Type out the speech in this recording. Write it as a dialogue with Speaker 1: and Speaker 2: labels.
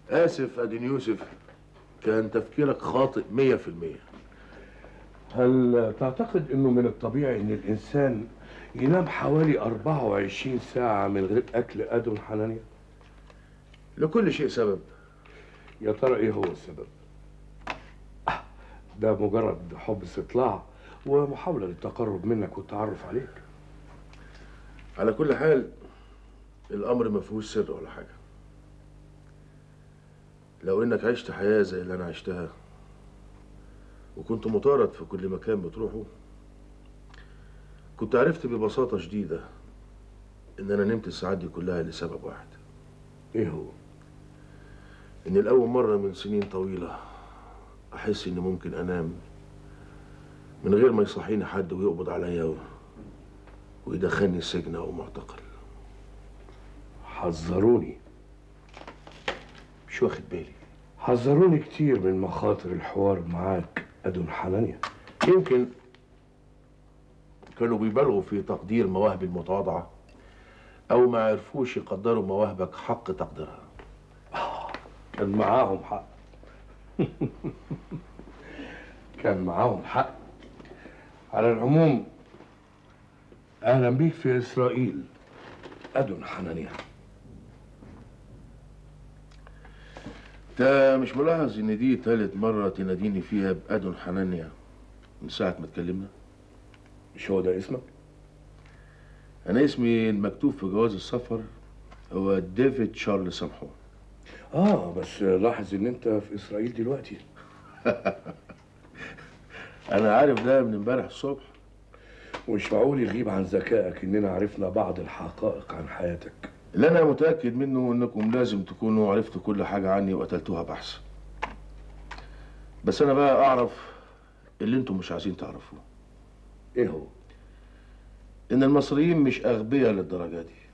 Speaker 1: اسف ادين يوسف كان تفكيرك خاطئ مية في المية
Speaker 2: هل تعتقد انه من الطبيعي ان الانسان ينام حوالي 24 ساعة من غير اكل ادم حنانيا؟
Speaker 1: لكل شيء سبب
Speaker 2: يا ترى ايه هو السبب؟ آه، ده مجرد حب استطلاع ومحاولة للتقرب منك والتعرف عليك
Speaker 1: على كل حال الامر ما فيهوش سر ولا حاجه لو انك عشت حياه زي اللي انا عشتها وكنت مطارد في كل مكان بتروحه كنت عرفت ببساطه شديده ان انا نمت الساعات دي كلها لسبب واحد
Speaker 2: ايه هو؟
Speaker 1: ان لاول مره من سنين طويله احس اني ممكن انام من غير ما يصحيني حد ويقبض عليا و- ويدخلني السجن او معتقل
Speaker 2: حذروني
Speaker 1: مش واخد بالي
Speaker 2: حذروني كتير من مخاطر الحوار معاك ادم حنانيا
Speaker 1: يمكن كانوا بيبالغوا في تقدير مواهبي المتواضعة أو ما عرفوش يقدروا مواهبك حق تقديرها
Speaker 2: كان معاهم حق كان معاهم حق على العموم اهلا بيك في اسرائيل ادون حنانيا
Speaker 1: أنت مش ملاحظ إن دي تالت مرة تناديني فيها بأدون حنانيا من ساعة ما اتكلمنا؟
Speaker 2: مش هو ده اسمك
Speaker 1: أنا اسمي المكتوب في جواز السفر هو ديفيد شارل سامحون
Speaker 2: اه بس لاحظ ان انت في اسرائيل دلوقتي
Speaker 1: أنا عارف ده من امبارح الصبح
Speaker 2: ومش معقول يغيب عن ذكائك اننا عرفنا بعض الحقائق عن حياتك
Speaker 1: اللي أنا متأكد منه إنكم لازم تكونوا عرفتوا كل حاجة عني وقتلتوها بحث بس أنا بقى أعرف اللي أنتم مش عايزين تعرفوه
Speaker 2: ايه هو
Speaker 1: إن المصريين مش أغبياء للدرجة دي